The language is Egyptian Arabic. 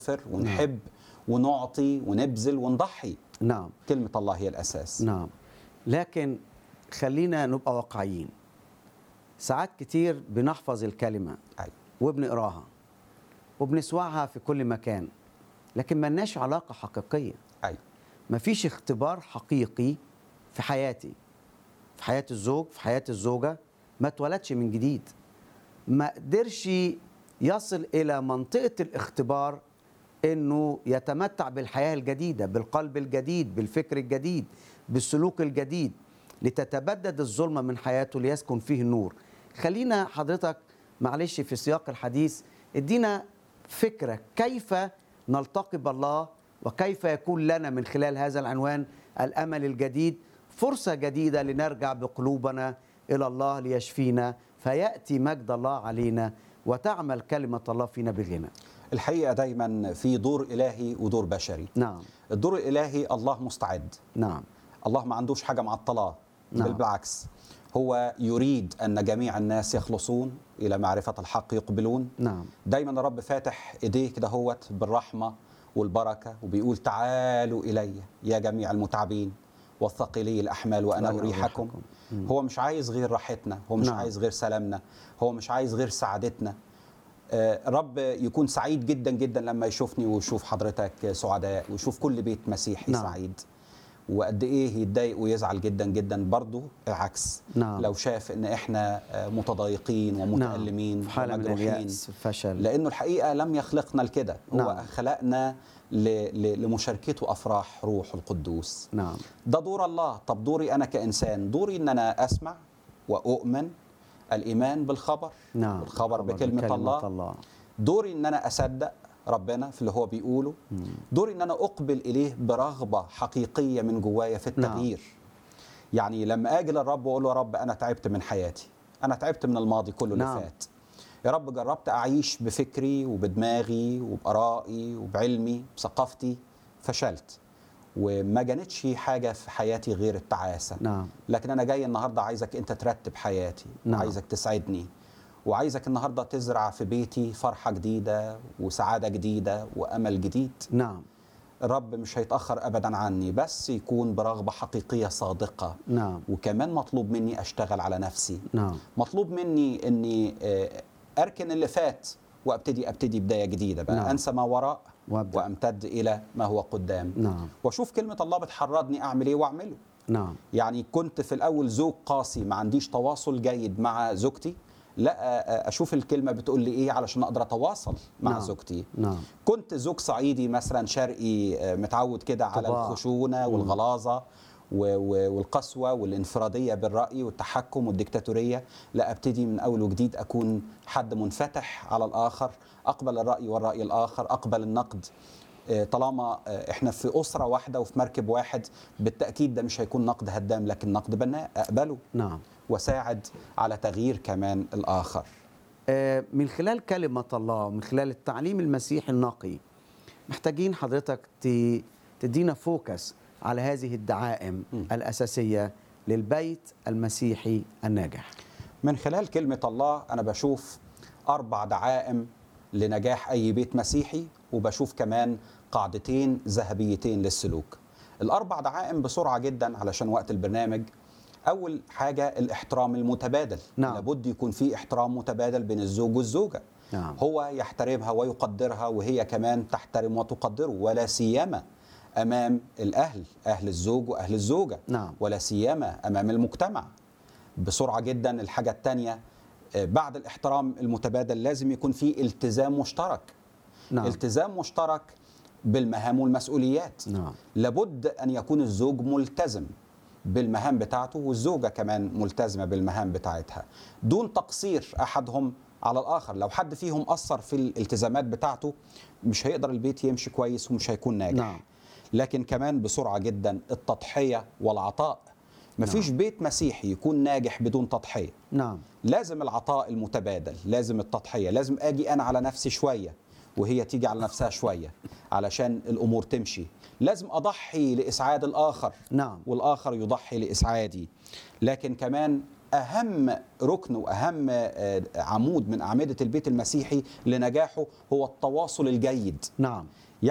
ونحب ونعطي ونبذل ونضحي نعم كلمة الله هي الأساس نعم لكن خلينا نبقى واقعيين ساعات كتير بنحفظ الكلمة أيوة. وبنقراها وبنسمعها في كل مكان لكن ملناش علاقة حقيقية أيوة. مفيش اختبار حقيقي في حياتي في حياة الزوج في حياة الزوجة ما اتولدش من جديد ما قدرش يصل إلى منطقة الاختبار انه يتمتع بالحياه الجديده بالقلب الجديد بالفكر الجديد بالسلوك الجديد لتتبدد الظلمه من حياته ليسكن فيه النور خلينا حضرتك معلش في سياق الحديث ادينا فكره كيف نلتقي بالله وكيف يكون لنا من خلال هذا العنوان الامل الجديد فرصه جديده لنرجع بقلوبنا الى الله ليشفينا فياتي مجد الله علينا وتعمل كلمه الله فينا بغنى الحقيقة دايما في دور إلهي ودور بشري نعم الدور الإلهي الله مستعد نعم الله ما عندوش حاجة معطلاه نعم. بل بالعكس هو يريد أن جميع الناس يخلصون إلى معرفة الحق يقبلون نعم دايما الرب فاتح ايديه كده هوت بالرحمه والبركه وبيقول تعالوا الي يا جميع المتعبين والثقيلي الاحمال وانا وأنا اريحكم أريحكم. هو مش عايز غير راحتنا هو مش نعم. عايز غير سلامنا هو مش عايز غير سعادتنا آه، رب يكون سعيد جدا جدا لما يشوفني ويشوف حضرتك سعداء ويشوف كل بيت مسيحي نعم. سعيد وقد ايه يتضايق ويزعل جدا جدا برضه العكس نعم. لو شاف ان احنا آه، متضايقين ومتألمين في حالة من ومجروحين اليأس فشل لانه الحقيقه لم يخلقنا لكده هو نعم. خلقنا ل- ل- لمشاركته افراح روح القدوس نعم ده دور الله طب دوري انا كانسان دوري ان انا اسمع واؤمن الايمان بالخبر نعم الخبر بكلمه الله الله دوري ان انا اصدق ربنا في اللي هو بيقوله دوري ان انا اقبل اليه برغبه حقيقيه من جوايا في نعم. التغيير يعني لما اجي للرب واقول له يا رب انا تعبت من حياتي انا تعبت من الماضي كله اللي نعم. فات يا رب جربت اعيش بفكري وبدماغي وبارائي وبعلمي بثقافتي فشلت وما جانتش حاجه في حياتي غير التعاسه نعم لكن انا جاي النهارده عايزك انت ترتب حياتي نعم. وعايزك تسعدني وعايزك النهارده تزرع في بيتي فرحه جديده وسعاده جديده وامل جديد نعم الرب مش هيتاخر ابدا عني بس يكون برغبه حقيقيه صادقه نعم وكمان مطلوب مني اشتغل على نفسي نعم مطلوب مني اني آه، اركن اللي فات وابتدي ابتدي بدايه جديده بقى نعم. انسى ما وراء وابدأ وامتد الى ما هو قدام نعم واشوف كلمه الله بتحرضني اعمل ايه واعمله نعم يعني كنت في الاول زوج قاسي ما عنديش تواصل جيد مع زوجتي لا آه، اشوف الكلمه بتقول لي ايه علشان اقدر اتواصل مع نعم. زوجتي نعم كنت زوج صعيدي مثلا شرقي آه، متعود كده على طباع. الخشونه والغلاظه و- و- والقسوه والانفراديه بالراي والتحكم والديكتاتوريه لا ابتدي من اول وجديد اكون حد منفتح على الاخر اقبل الراي والراي الاخر اقبل النقد آه، طالما آه، احنا في اسره واحده وفي مركب واحد بالتاكيد ده مش هيكون نقد هدام لكن نقد بناء اقبله نعم وساعد على تغيير كمان الاخر آه، من خلال كلمة الله ومن خلال التعليم المسيحي النقي محتاجين حضرتك ت- تدينا فوكس على هذه الدعائم م. الأساسية للبيت المسيحي الناجح من خلال كلمة الله أنا بشوف أربع دعائم لنجاح أي بيت مسيحي وبشوف كمان قاعدتين ذهبيتين للسلوك الأربع دعائم بسرعة جدا علشان وقت البرنامج أول حاجة الاحترام المتبادل نعم. لابد يكون في احترام متبادل بين الزوج والزوجة نعم هو يحترمها ويقدرها وهي كمان تحترم وتقدره ولا سيما امام الاهل اهل الزوج واهل الزوجه نعم. ولا سيما امام المجتمع بسرعه جدا الحاجه الثانيه بعد الاحترام المتبادل لازم يكون في التزام مشترك نعم التزام مشترك بالمهام والمسؤوليات نعم لابد ان يكون الزوج ملتزم بالمهام بتاعته والزوجه كمان ملتزمه بالمهام بتاعتها دون تقصير احدهم على الاخر لو حد فيهم قصر في الالتزامات بتاعته مش هيقدر البيت يمشي كويس ومش هيكون ناجح نعم. لكن كمان بسرعه جدا التضحيه والعطاء مفيش بيت مسيحي يكون ناجح بدون تضحيه نعم لازم العطاء المتبادل لازم التضحية لازم أجي أنا على نفسي شوية وهي تيجي على نفسها شوية علشان الأمور تمشي لازم أضحي لإسعاد الآخر نعم والآخر يضحي لإسعادي لكن كمان اهم ركن واهم آه، عمود من اعمده البيت المسيحي لنجاحه هو التواصل الجيد نعم